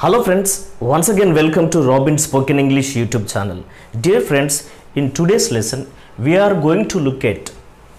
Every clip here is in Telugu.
Hello friends, once again welcome to Robin Spoken English YouTube channel. Dear friends, in today's lesson we are going to look at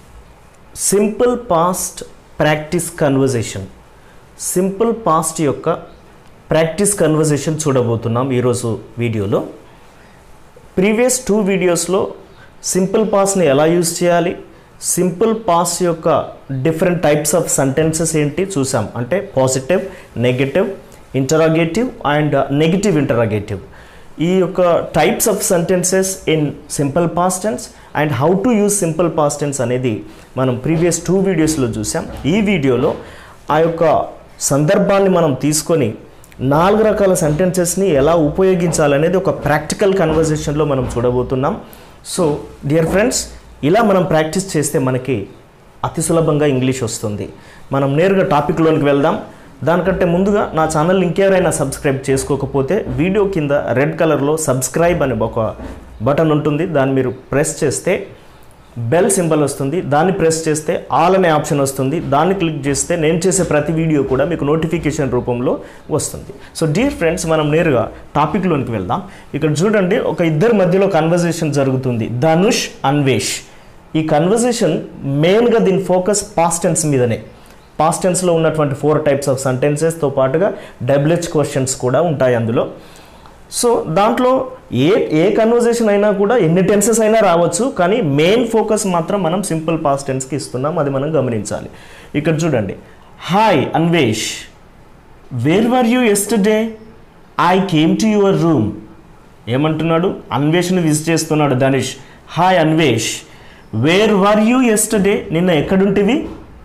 simple past practice conversation. Simple past యొక్క ప్రాక్టీస్ కన్వర్జేషన్ చూడబోతున్నాం ఈరోజు వీడియోలో ప్రీవియస్ టూ వీడియోస్లో సింపుల్ పాస్ని ఎలా యూజ్ చేయాలి సింపుల్ పాస్ యొక్క డిఫరెంట్ టైప్స్ ఆఫ్ సెంటెన్సెస్ ఏంటి చూసాం అంటే positive negative interrogative and negative interrogative ఈ యొక్క types of sentences in simple past tense and how to use simple past tense అనేది మనం ప్రీవియస్ టూ వీడియోస్లో చూసాం ఈ వీడియోలో ఆ యొక్క సందర్భాన్ని మనం తీసుకొని నాలుగు రకాల సెంటెన్సెస్ని ఎలా ఉపయోగించాలనేది ఒక ప్రాక్టికల్ కన్వర్జేషన్లో మనం చూడబోతున్నాం సో డియర్ ఫ్రెండ్స్ ఇలా మనం ప్రాక్టీస్ చేస్తే మనకి అతి సులభంగా ఇంగ్లీష్ వస్తుంది మనం నేరుగా టాపిక్లోనికి వెళ్దాం దానికంటే ముందుగా నా ఛానల్ ఇంకెవరైనా సబ్స్క్రైబ్ చేసుకోకపోతే వీడియో కింద రెడ్ కలర్లో సబ్స్క్రైబ్ అనే ఒక బటన్ ఉంటుంది దాన్ని మీరు ప్రెస్ చేస్తే బెల్ సింబల్ వస్తుంది దాన్ని ప్రెస్ చేస్తే ఆల్ అనే ఆప్షన్ వస్తుంది దాన్ని క్లిక్ చేస్తే నేను చేసే ప్రతి వీడియో కూడా మీకు నోటిఫికేషన్ రూపంలో వస్తుంది సో డియర్ ఫ్రెండ్స్ మనం నేరుగా టాపిక్లోనికి వెళ్దాం ఇక్కడ చూడండి ఒక ఇద్దరి మధ్యలో కన్వర్జేషన్ జరుగుతుంది ధనుష్ అన్వేష్ ఈ కన్వర్జేషన్ మెయిన్గా దీని ఫోకస్ పాస్ట్ టెన్స్ మీదనే పాస్ట్ టెన్స్లో ఉన్నటువంటి ఫోర్ టైప్స్ ఆఫ్ సెంటెన్సెస్తో పాటుగా డబ్ల్యూహెచ్ క్వశ్చన్స్ కూడా ఉంటాయి అందులో సో దాంట్లో ఏ ఏ కన్వర్జేషన్ అయినా కూడా ఎన్ని టెన్సెస్ అయినా రావచ్చు కానీ మెయిన్ ఫోకస్ మాత్రం మనం సింపుల్ పాస్ట్ టెన్స్కి ఇస్తున్నాం అది మనం గమనించాలి ఇక్కడ చూడండి hi Anvesh where were you yesterday I came to your room ఏమంటున్నాడు అన్వేష్ని విజిట్ చేస్తున్నాడు Dhanush hi Anvesh where were you yesterday నిన్న ఎక్కడుంటివి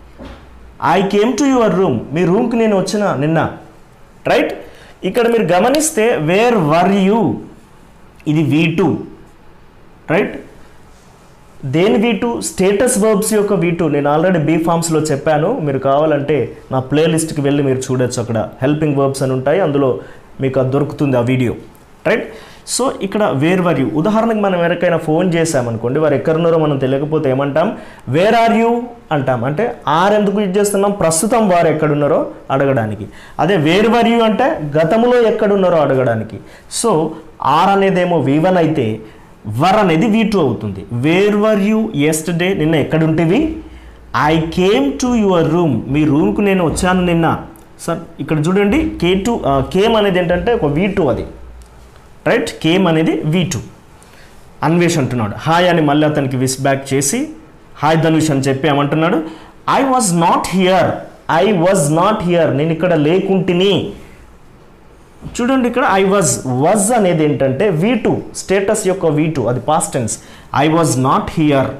I came to your room మీ రూమ్కి నేను వచ్చిన నిన్న రైట్ ఇక్కడ మీరు గమనిస్తే వేర్ వర్ యూ ఇది వి టూ రైట్ దేని వి టూ స్టేటస్ వర్బ్స్ యొక్క వి టూ నేను ఆల్రెడీ బీ ఫామ్స్లో చెప్పాను మీరు కావాలంటే నా ప్లేలిస్ట్కి వెళ్ళి మీరు చూడొచ్చు అక్కడ హెల్పింగ్ వర్బ్స్ అని ఉంటాయి అందులో మీకు అది దొరుకుతుంది ఆ వీడియో రైట్ సో ఇక్కడ వేర్ వర్ యూ ఉదాహరణకు మనం ఎవరికైనా ఫోన్ చేసామనుకోండి వారు ఎక్కడున్నారో మనం తెలియకపోతే ఏమంటాం వేర్ ఆర్ యూ అంటాం అంటే ఆర్ ఎందుకు యూజ్ చేస్తున్నాం ప్రస్తుతం వారు ఎక్కడున్నారో అడగడానికి అదే వేర్ వర్ యూ అంటే గతంలో ఎక్కడున్నారో అడగడానికి సో ఆర్ అనేదేమో వి వన్ అయితే వర్ అనేది వి టూ అవుతుంది వేర్ వర్ యూ ఎస్టర్డే నిన్న ఎక్కడుంటివి I came to your room మీ రూమ్కు నేను వచ్చాను నిన్న సార్ ఇక్కడ చూడండి కే టూ కేమ్ అనేది ఏంటంటే ఒక వి టూ అది రైట్ కేమ్ అనేది వి టూ అన్వేష్ అంటున్నాడు హాయ్ అని మళ్ళీ అతనికి విస్ బ్యాక్ చేసి హాయ్ ధనుష్ అని చెప్పి ఏమంటున్నాడు I was not here I was not here నేను ఇక్కడ లేకుంటిని చూడండి ఇక్కడ ఐ వాజ్ వాజ్ అనేది ఏంటంటే వి టూ స్టేటస్ యొక్క వి టూ అది past tense I was not here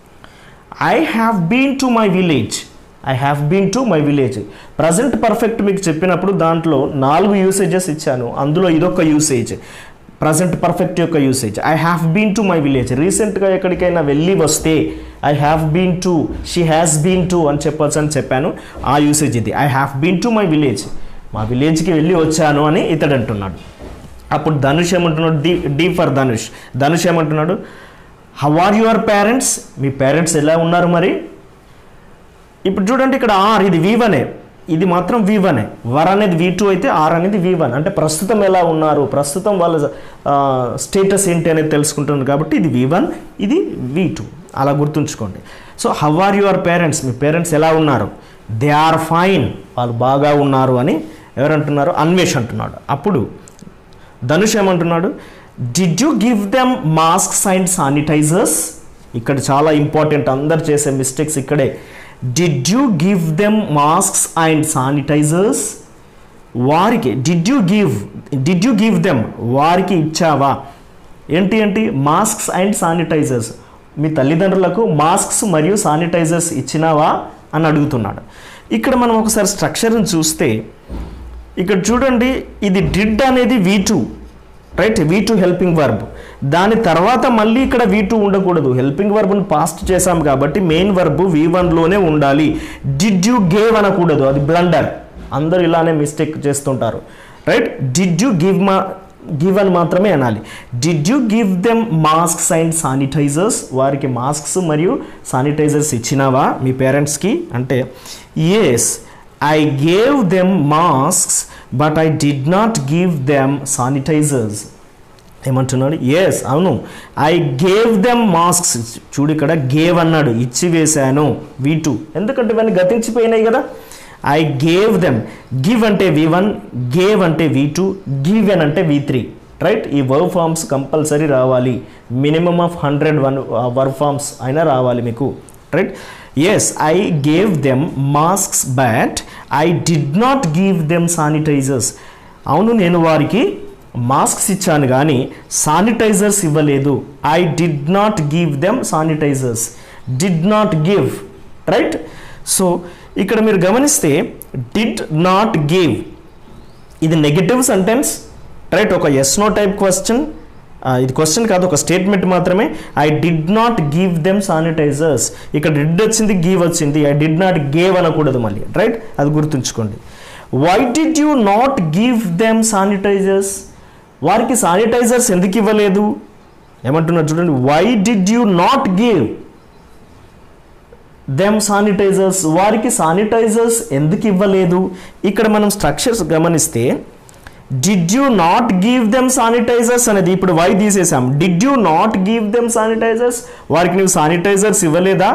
I have been to my village I have been to my village present perfect మీకు చెప్పినప్పుడు దాంట్లో నాలుగు యూసేజెస్ ఇచ్చాను అందులో ఇదొక యూసేజ్ ప్రజెంట్ పర్ఫెక్ట్ యొక్క usage I have been to my village రీసెంట్గా ఎక్కడికైనా వెళ్ళి వస్తే I have been to she has been to అని చెప్పొచ్చు అని చెప్పాను ఆ యూసేజ్ ఇది I have been to my village మా విలేజ్కి వెళ్ళి వచ్చాను అని ఇతడు అంటున్నాడు అప్పుడు ధనుష్ ఏమంటున్నాడు D D for Dhanush Dhanush ఏమంటున్నాడు హౌ ఆర్ యువర్ పేరెంట్స్ మీ పేరెంట్స్ ఎలా ఉన్నారు మరి ఇప్పుడు చూడండి ఇక్కడ ఆర్ ఇది వి వనే ఇది మాత్రం వి వనే వర్ అనేది వి టూ అయితే ఆర్ అనేది వి వన్ అంటే ప్రస్తుతం ఎలా ఉన్నారు ప్రస్తుతం వాళ్ళ స్టేటస్ ఏంటి అనేది తెలుసుకుంటున్నారు కాబట్టి ఇది వి వన్ ఇది వి టూ అలా గుర్తుంచుకోండి so how are your parents మీ పేరెంట్స్ ఎలా ఉన్నారు దే ఆర్ ఫైన్ వాళ్ళు బాగా ఉన్నారు అని ఎవరంటున్నారు అన్వేష్ అంటున్నాడు అప్పుడు ధనుష్ ఏమంటున్నాడు did you give them masks and sanitizers ఇక్కడ చాలా ఇంపార్టెంట్ అందరు చేసే మిస్టేక్స్ ఇక్కడే did you give them masks and sanitizers వారికి did you give did you give them వారికి ఇచ్చావా ఏంటి ఏంటి మాస్క్స్ అండ్ శానిటైజర్స్ మీ తల్లిదండ్రులకు మాస్క్స్ మరియు శానిటైజర్స్ ఇచ్చినావా అని అడుగుతున్నాడు ఇక్కడ మనం ఒకసారి స్ట్రక్చర్ని చూస్తే ఇక్కడ చూడండి ఇది డిడ్ అనేది V two right V two helping verb దాని తర్వాత మళ్ళీ ఇక్కడ వి టూ ఉండకూడదు హెల్పింగ్ వర్బ్ని పాస్ట్ చేసాం కాబట్టి మెయిన్ వర్బ్ వి వన్లోనే ఉండాలి డిడ్ యూ గేవ్ అనకూడదు అది బ్లండర్ అందరూ ఇలానే మిస్టేక్ చేస్తుంటారు రైట్ డిడ్ యూ గివ్ మా గివ్ అని మాత్రమే అనాలి did you give them masks and sanitizers వారికి మాస్క్స్ మరియు శానిటైజర్స్ ఇచ్చినావా మీ పేరెంట్స్కి అంటే yes I gave them masks but I did not give them sanitizers ఏమంటున్నాడు ఎస్ అవును ఐ గేవ్ దెమ్ మాస్క్స్ చూడు ఇక్కడ గేవ్ అన్నాడు ఇచ్చి వేశాను వి టూ ఎందుకంటే ఇవన్నీ గతించిపోయినాయి కదా ఐ గేవ్ దెమ్ గివ్ అంటే వి వన్ గేవ్ అంటే వి టూ గివెన్ అంటే వి త్రీ రైట్ ఈ వర్వ్ ఫార్మ్స్ కంపల్సరీ రావాలి minimum of hundred one verb forms అయినా రావాలి మీకు right yes I gave them masks but I did not give them sanitizers అవును నేను వారికి మాస్క్స్ ఇచ్చాను కానీ శానిటైజర్స్ ఇవ్వలేదు I did not give them sanitizers did not give right so ఇక్కడ మీరు గమనిస్తే డిడ్ నాట్ గివ్ ఇది నెగటివ్ సెంటెన్స్ రైట్ ఒక ఎస్ నో టైప్ క్వశ్చన్ ఇది క్వశ్చన్ కాదు ఒక స్టేట్మెంట్ మాత్రమే I did not give them sanitizers ఇక్కడ డిడ్ వచ్చింది గివ్ వచ్చింది ఐ డిడ్ నాట్ గేవ్ అనకూడదు మళ్ళీ రైట్ అది గుర్తుంచుకోండి why did you not give them sanitizers వారికి శానిటైజర్స్ ఎందుకు ఇవ్వలేదు ఏమంటున్నారు చూడండి why did you not give them sanitizers వారికి శానిటైజర్స్ ఎందుకు ఇవ్వలేదు ఇక్కడ మనం స్ట్రక్చర్స్ గమనిస్తే did you not give them sanitizers అనేది ఇప్పుడు వై తీసేసాం did you not give them sanitizers వారికి నువ్వు శానిటైజర్స్ ఇవ్వలేదా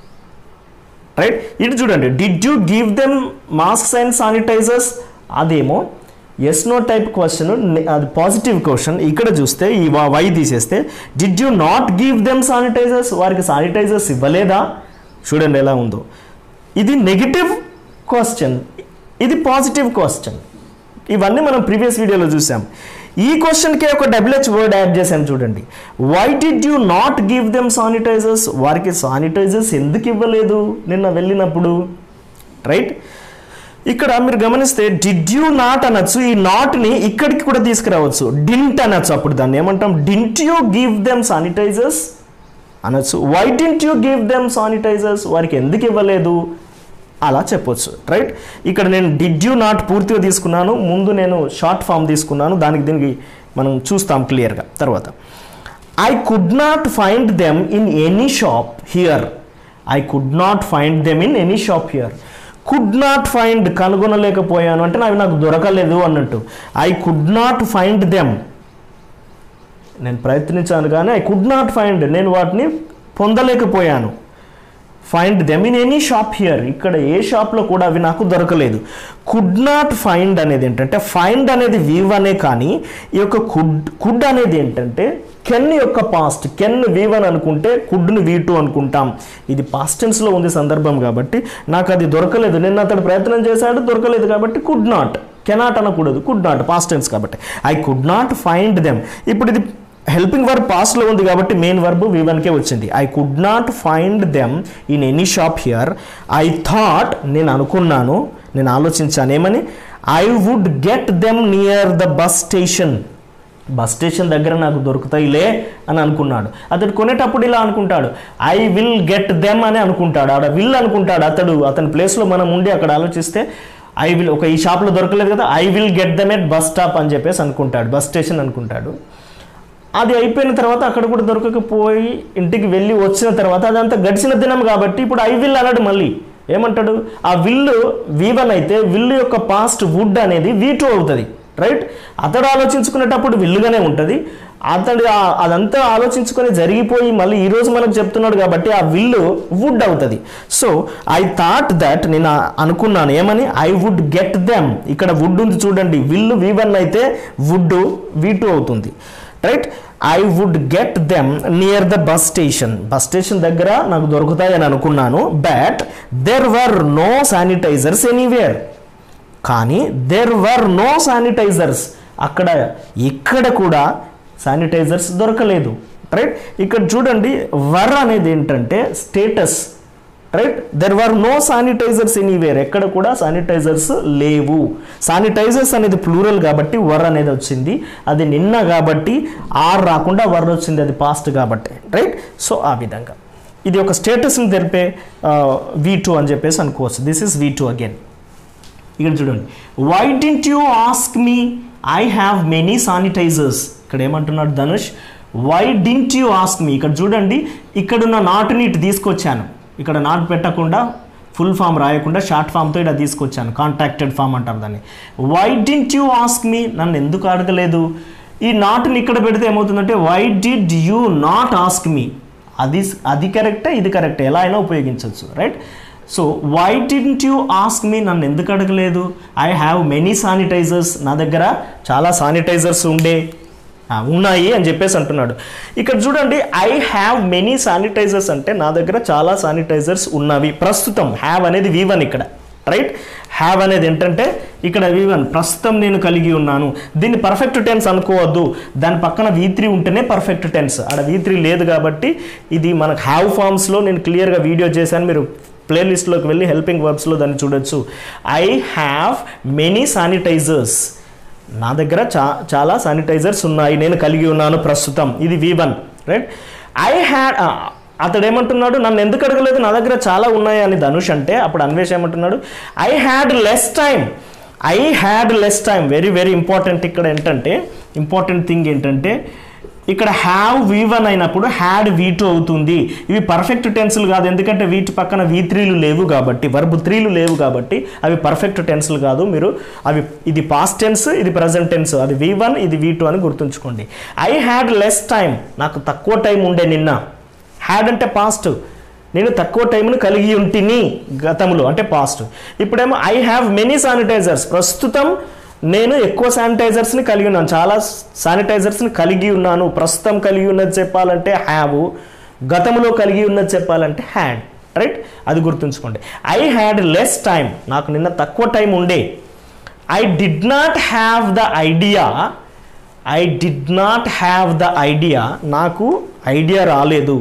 రైట్ ఇటు చూడండి did you give them masks and sanitizers అదేమో ఎస్ నో టైప్ క్వశ్చన్ అది పాజిటివ్ క్వశ్చన్ ఇక్కడ చూస్తే ఈ వై తీసేస్తే did you not give them sanitizers వారికి శానిటైజర్స్ ఇవ్వలేదా చూడండి ఎలా ఉందో ఇది నెగిటివ్ క్వశ్చన్ ఇది పాజిటివ్ క్వశ్చన్ ఇవన్నీ మనం ప్రీవియస్ వీడియోలో చూసాం ఈ క్వశ్చన్కే ఒక డబ్ల్యూహెచ్ వర్డ్ యాడ్ చేశాం చూడండి why did you not give them sanitizers వారికి శానిటైజర్స్ ఎందుకు ఇవ్వలేదు నిన్న వెళ్ళినప్పుడు రైట్ ఇక్కడ మీరు గమనిస్తే డిడ్ యూ నాట్ అనొచ్చు ఈ నాట్ని ఇక్కడికి కూడా తీసుకురావచ్చు డింట్ అనొచ్చు అప్పుడు దాన్ని ఏమంటాం didn't you give them sanitizers అనొచ్చు why didn't you give them sanitizers వారికి ఎందుకు ఇవ్వలేదు అలా చెప్పొచ్చు రైట్ ఇక్కడ నేను డిడ్ యూ నాట్ పూర్తిగా తీసుకున్నాను ముందు నేను షార్ట్ ఫామ్ తీసుకున్నాను దానికి దీనికి మనం చూస్తాం క్లియర్గా తర్వాత I could not find them in any shop here I could not find them in any shop here could not find కనుగొనలేకపోయాను అంటే అవి నాకు దొరకలేదు అన్నట్టు I could not find them నేను ప్రయత్నించాను కానీ ఐ కుడ్ నాట్ ఫైండ్ నేను వాటిని పొందలేకపోయాను find them in any shop here ఇక్కడ ఏ షాప్లో కూడా అవి నాకు దొరకలేదు కుడ్ నాట్ ఫైండ్ అనేది ఏంటంటే ఫైండ్ అనేది వీవ్ అనే కానీ ఈ యొక్క కుడ్ కుడ్ అనేది ఏంటంటే కెన్ యొక్క పాస్ట్ కెన్ వీవ్ అని అనుకుంటే కుడ్ని వీ టూ అనుకుంటాం ఇది పాస్ట్ టెన్స్లో ఉంది సందర్భం కాబట్టి నాకు అది దొరకలేదు నిన్న అతడు ప్రయత్నం చేశాడు దొరకలేదు కాబట్టి కుడ్ నాట్ కెనాట్ అనకూడదు కుడ్ నాట్ పాస్ట్ టెన్స్ కాబట్టి I could not find them ఇప్పుడు ఇది హెల్పింగ్ వర్బ్ పాస్ట్లో ఉంది కాబట్టి మెయిన్ వర్బ్ వి వన్కే వచ్చింది I could not find them in any shop here I thought నేను అనుకున్నాను నేను ఆలోచించాను ఏమని I would get them near the bus station bus station దగ్గర నాకు దొరుకుతాయిలే అని అనుకున్నాడు అతడు కొనేటప్పుడు ఇలా అనుకుంటాడు ఐ విల్ గెట్ దెమ్ అని అనుకుంటాడు ఆడ విల్ అనుకుంటాడు అతడు అతని ప్లేస్లో మనం ఉండి అక్కడ ఆలోచిస్తే ఐ విల్ ఒక ఈ షాప్లో దొరకలేదు కదా I will get them at bus stop అని చెప్పేసి అనుకుంటాడు బస్ స్టేషన్ అనుకుంటాడు అది అయిపోయిన తర్వాత అక్కడ కూడా దొరకకపోయి ఇంటికి వెళ్ళి వచ్చిన తర్వాత అదంతా గడిచిన దినం కాబట్టి ఇప్పుడు ఐ విల్ అన్నాడు మళ్ళీ ఏమంటాడు ఆ విల్లు వీవన్ అయితే విల్లు యొక్క పాస్ట్ వుడ్ అనేది వీ టూ అవుతుంది రైట్ అతడు ఆలోచించుకునేటప్పుడు విల్లుగానే ఉంటుంది అతడు ఆ- అదంతా ఆలోచించుకొని జరిగిపోయి మళ్ళీ ఈ రోజు మనకు చెప్తున్నాడు కాబట్టి ఆ విల్లు వుడ్ అవుతుంది సో ఐ థాట్ దట్ నేను ఆ- అనుకున్నాను ఏమని ఐ వుడ్ గెట్ దెమ్ ఇక్కడ వుడ్ ఉంది చూడండి విల్లు వి వన్ అయితే వుడ్ వి టూ అవుతుంది right I would get them near the bus station bus station దగ్గర నాకు దొరుకుతాయని అనుకున్నాను but there were no sanitisers anywhere కానీ దెర్ వర్ నో శానిటైజర్స్ అక్కడ ఇక్కడ కూడా శానిటైజర్స్ దొరకలేదు రైట్ ఇక్కడ చూడండి వర్ అనేది ఏంటంటే status right there were no sanitisers anywhere ఎక్కడ కూడా శానిటైజర్స్ లేవు శానిటైజర్స్ అనేది ప్లూరల్ కాబట్టి వర్ అనేది వచ్చింది అది నిన్న కాబట్టి ఆర్ రాకుండా వర్ వచ్చింది అది పాస్ట్ కాబట్టి రైట్ సో ఆ విధంగా ఇది ఒక స్టేటస్ని తెలిపే వి టూ అని చెప్పేసి అనుకోవచ్చు this is V two again ఇక్కడ చూడండి why didn't you ask me I have many sanitisers ఇక్కడ ఏమంటున్నాడు Dhanush why didn't you ask me ఇక్కడ చూడండి ఇక్కడున్న నాటుని ఇటు తీసుకొచ్చాను ఇక్కడ నాటు పెట్టకుండా ఫుల్ ఫామ్ రాయకుండా షార్ట్ ఫామ్తో ఇలా తీసుకొచ్చాను కాంటాక్టెడ్ ఫామ్ అంటారు దాన్ని why didn't you ask me నన్ను ఎందుకు అడగలేదు ఈ నాట్ని ఇక్కడ పెడితే ఏమవుతుందంటే why did you not ask me అది అది కరెక్టే ఇది కరెక్టే ఎలా అయినా ఉపయోగించవచ్చు right so why didn't you ask me నన్ను ఎందుకు అడగలేదు ఐ హ్యావ్ మెనీ శానిటైజర్స్ నా దగ్గర చాలా శానిటైజర్స్ ఉండే ఆ, ఉన్నాయి అని చెప్పేసి అంటున్నాడు ఇక్కడ చూడండి ఐ హ్యావ్ మెనీ శానిటైజర్స్ అంటే నా దగ్గర చాలా శానిటైజర్స్ ఉన్నవి ప్రస్తుతం హ్యావ్ అనేది వి వన్ ఇక్కడ రైట్ హ్యావ్ అనేది ఏంటంటే ఇక్కడ వి వన్ ప్రస్తుతం నేను కలిగి ఉన్నాను దీన్ని పర్ఫెక్ట్ టెన్స్ అనుకోవద్దు దాని పక్కన వి త్రీ ఉంటేనే పర్ఫెక్ట్ టెన్స్ ఆడ వి త్రీ లేదు కాబట్టి ఇది మనకు హ్యావ్ ఫామ్స్లో నేను క్లియర్గా వీడియో చేశాను మీరు ప్లేలిస్ట్లోకి వెళ్ళి హెల్పింగ్ వర్బ్స్లో దాన్ని చూడొచ్చు ఐ హ్యావ్ మెనీ శానిటైజర్స్ నా దగ్గర చా చాలా శానిటైజర్స్ ఉన్నాయి నేను కలిగి ఉన్నాను ప్రస్తుతం ఇది V one right I had అతడు ఏమంటున్నాడు నన్ను ఎందుకు అడగలేదు నా దగ్గర చాలా ఉన్నాయి అని ధనుష్ అంటే అప్పుడు అన్వేష్ ఏమంటున్నాడు I had less time I had less time very very important ఇక్కడ ఏంటంటే ఇంపార్టెంట్ థింగ్ ఏంటంటే ఇక్కడ హ్యావ్ వి వన్ అయినప్పుడు హ్యాడ్ వి టూ అవుతుంది ఇవి పర్ఫెక్ట్ టెన్సులు కాదు ఎందుకంటే వీటి పక్కన వి త్రీలు లేవు కాబట్టి వర్బ్ త్రీలు లేవు కాబట్టి అవి పర్ఫెక్ట్ టెన్సులు కాదు మీరు అవి ఇది పాస్ట్ టెన్స్ ఇది ప్రజెంట్ టెన్స్ అది వి వన్ ఇది వి టూ అని గుర్తుంచుకోండి ఐ హ్యాడ్ లెస్ టైం నాకు తక్కువ టైం ఉండే నిన్న హ్యాడ్ అంటే పాస్ట్ నేను తక్కువ టైంను కలిగి ఉంటిని గతంలో అంటే పాస్ట్ ఇప్పుడేమో ఐ హ్యావ్ మెనీ శానిటైజర్స్ ప్రస్తుతం నేను ఎక్కువ శానిటైజర్స్ని కలిగి ఉన్నాను చాలా శానిటైజర్స్ని కలిగి ఉన్నాను ప్రస్తుతం కలిగి ఉన్నది చెప్పాలంటే హ్యావ్ గతంలో కలిగి ఉన్నది చెప్పాలంటే హ్యాడ్ రైట్ అది గుర్తుంచుకోండి ఐ హ్యాడ్ లెస్ టైం నాకు నిన్న తక్కువ టైం ఉండే I did not have the idea I did not have the idea నాకు ఐడియా రాలేదు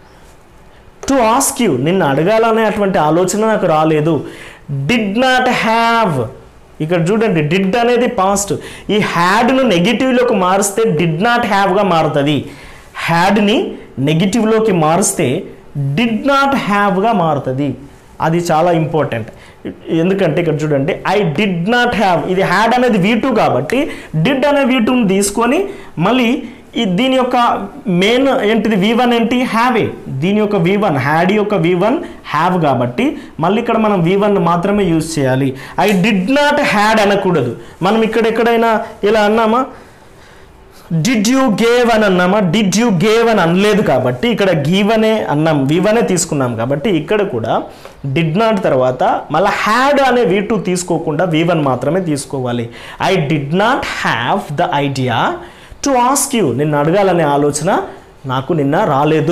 టు ఆస్క్ యూ నిన్ను అడగాలనే అటువంటి ఆలోచన నాకు రాలేదు డిడ్ నాట్ హ్యావ్ ఇక్కడ చూడండి డిడ్ అనేది పాస్ట్ ఈ హ్యాడ్ను నెగిటివ్లోకి మారిస్తే డిడ్ నాట్ హ్యావ్గా మారుతుంది హ్యాడ్ని నెగిటివ్లోకి మారిస్తే డిడ్ నాట్ హ్యావ్గా మారుతుంది అది చాలా ఇంపార్టెంట్ ఎందుకంటే ఇక్కడ చూడండి ఐ డిడ్ నాట్ హ్యావ్ ఇది హ్యాడ్ అనేది వీ టూ కాబట్టి డిడ్ అనే వీ టూని తీసుకొని మళ్ళీ ఈ దీని యొక్క మెయిన్ ఏంటిది వి వన్ ఏంటి హ్యావే దీని యొక్క వి వన్ హ్యాడ్ యొక్క వి వన్ హ్యావ్ కాబట్టి మళ్ళీ ఇక్కడ మనం వి వన్ మాత్రమే యూజ్ చేయాలి ఐ డిడ్ నాట్ హ్యాడ్ అనకూడదు మనం ఇక్కడ ఎక్కడైనా ఇలా అన్నామా డిడ్ యూ గేవ్ అని అన్నామా డిడ్ యూ గేవ్ అని అనలేదు కాబట్టి ఇక్కడ గీవ్ అనే అన్నాం వివనే తీసుకున్నాం కాబట్టి ఇక్కడ కూడా డిడ్ నాట్ తర్వాత మళ్ళీ హ్యాడ్ అనే వీ టూ తీసుకోకుండా వన్ మాత్రమే తీసుకోవాలి I did not have the idea to ask you నిన్ను అడగాలనే ఆలోచన నాకు నిన్న రాలేదు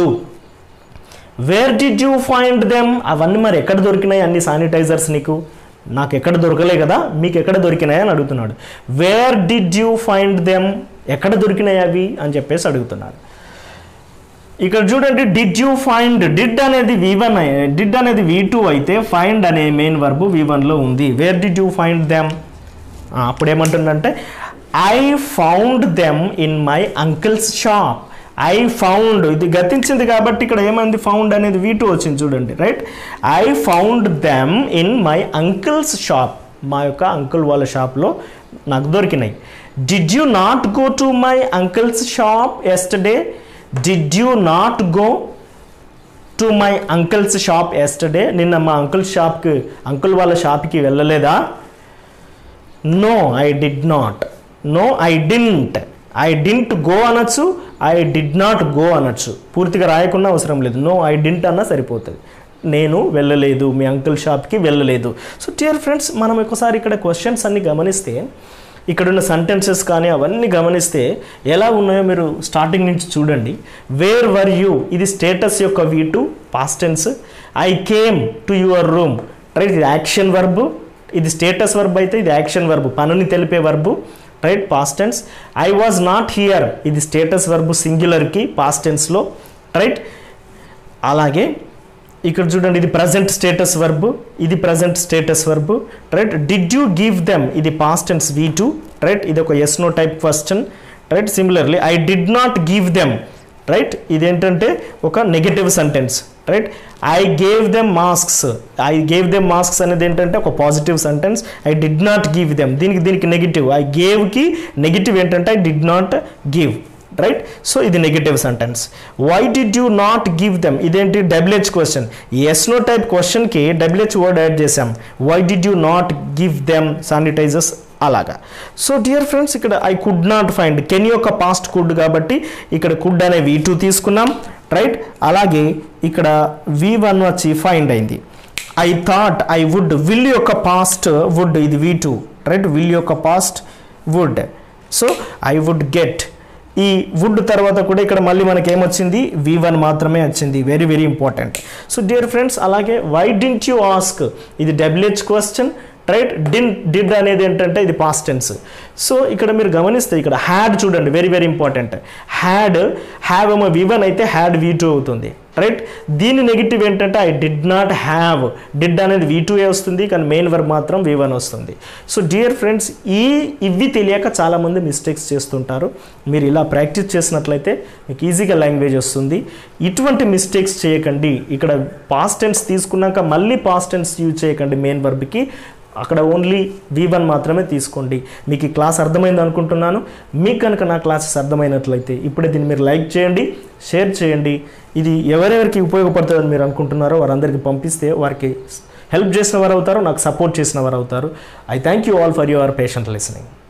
where did you find them అవన్నీ మరి ఎక్కడ దొరికినాయి అన్ని శానిటైజర్స్ నీకు నాకు ఎక్కడ దొరకలే కదా మీకు ఎక్కడ దొరికినాయి అని అడుగుతున్నాడు where did you find them ఎక్కడ దొరికినాయి అవి అని చెప్పేసి అడుగుతున్నాడు ఇక్కడ చూడండి డిడ్ యూ ఫైండ్ డిడ్ అనేది వి వన్ డిడ్ అనేది వి టూ అయితే ఫైండ్ అనే మెయిన్ వర్బ్ వి వన్లో ఉంది where did you find them అప్పుడు ఏమంటుందంటే I found them in my uncle's shop I found ఇది గతించింది కాబట్టి ఇక్కడ ఏమైంది ఫౌండ్ అనేది వీ టూ వచ్చింది చూడండి right I found them in my uncle's shop మా యొక్క అంకుల్ వాళ్ళ షాప్లో నాకు దొరికినాయి did you not go to my uncle's shop yesterday did you not go to my uncle's shop yesterday నిన్న మా అంకుల్ షాప్కి అంకుల్ వాళ్ళ షాప్కి వెళ్ళలేదా no I did not no I didn't I didn't go అనొచ్చు ఐ డిడ్ నాట్ గో అనొచ్చు పూర్తిగా రాయకుండా అవసరం లేదు నో ఐ డింట్ అన్నా సరిపోతుంది నేను వెళ్ళలేదు మీ అంకుల్ షాప్కి వెళ్ళలేదు సో డియర్ ఫ్రెండ్స్ మనం ఒకసారి ఇక్కడ క్వశ్చన్స్ అన్ని గమనిస్తే ఇక్కడున్న సెంటెన్సెస్ కానీ అవన్నీ గమనిస్తే ఎలా ఉన్నాయో మీరు స్టార్టింగ్ నుంచి చూడండి వేర్ వర్ యూ ఇది స్టేటస్ యొక్క V two past tense I came to your room right ఇది యాక్షన్ వర్బు ఇది స్టేటస్ వర్బ్ అయితే ఇది యాక్షన్ వర్బు పనుని తెలిపే verb right past tense I was not here ఇది స్టేటస్ వర్బు సింగులర్కి పాస్ట్ టెన్స్లో రైట్ అలాగే ఇక్కడ చూడండి ఇది ప్రజెంట్ స్టేటస్ వర్బ్ ఇది present status verb right did you give them ఇది past tense V two right ఇది ఒక yes no type question right similarly I did not give them right ఇదేంటంటే ఒక negative sentence right I gave them masks I gave them masks అనేది ఏంటంటే ఒక positive sentence I did not give them దీనికి దీనికి నెగిటివ్ ఐ గేవ్కి నెగిటివ్ ఏంటంటే I did not give right so ఇది negative sentence why did you not give them ఇదేంటి WH question yes no type క్వశ్చన్కి డబ్ల్యూహెచ్ వర్డ్ యాడ్ చేసాం why did you not give them sanitisers అలాగా సో డియర్ ఫ్రెండ్స్ ఇక్కడ I could not find can యొక్క పాస్ట్ కుడ్ కాబట్టి ఇక్కడ కుడ్ అనే వి టూ తీసుకున్నాం రైట్ అలాగే ఇక్కడ వి వన్ వచ్చి ఫైండ్ అయింది I thought I would will యొక్క పాస్ట్ వుడ్ ఇది వి టూ రైట్ విల్ యొక్క past would so I would get ఈ వుడ్ తర్వాత కూడా ఇక్కడ మళ్ళీ మనకి ఏమొచ్చింది వి వన్ మాత్రమే వచ్చింది very very important so dear friends అలాగే వై డింట్ యూ ఆస్క్ ఇది డబ్ల్యూహెచ్ క్వశ్చన్ రైట్ డిన్ డిడ్ అనేది ఏంటంటే ఇది పాస్ట్ టెన్స్ సో ఇక్కడ మీరు గమనిస్తే ఇక్కడ హ్యాడ్ చూడండి very very important had have ఏమో వి వన్ అయితే హ్యాడ్ వి టూ అవుతుంది రైట్ దీని నెగిటివ్ ఏంటంటే I did not have did అనేది వి టూ ఏ వస్తుంది కానీ మెయిన్ వర్క్ మాత్రం వి వన్ వస్తుంది సో డియర్ ఫ్రెండ్స్ ఈ ఇవి తెలియక చాలామంది మిస్టేక్స్ చేస్తుంటారు మీరు ఇలా ప్రాక్టీస్ చేసినట్లయితే మీకు ఈజీగా లాంగ్వేజ్ వస్తుంది ఇటువంటి మిస్టేక్స్ చేయకండి ఇక్కడ పాస్ట్ టెన్స్ తీసుకున్నాక మళ్ళీ పాస్ట్ టెన్స్ యూజ్ చేయకండి మెయిన్ వర్బ్కి అక్కడ ఓన్లీ వి వన్ మాత్రమే తీసుకోండి మీకు ఈ క్లాస్ అర్థమైంది అనుకుంటున్నాను మీకు కనుక నా క్లాసెస్ అర్థమైనట్లయితే ఇప్పుడే దీన్ని మీరు లైక్ చేయండి షేర్ చేయండి ఇది ఎవరెవరికి ఉపయోగపడుతుందని మీరు అనుకుంటున్నారో వారందరికీ పంపిస్తే వారికి హెల్ప్ చేసిన వారు అవుతారు నాకు సపోర్ట్ చేసిన వారు అవుతారు I thank you all for your patient listening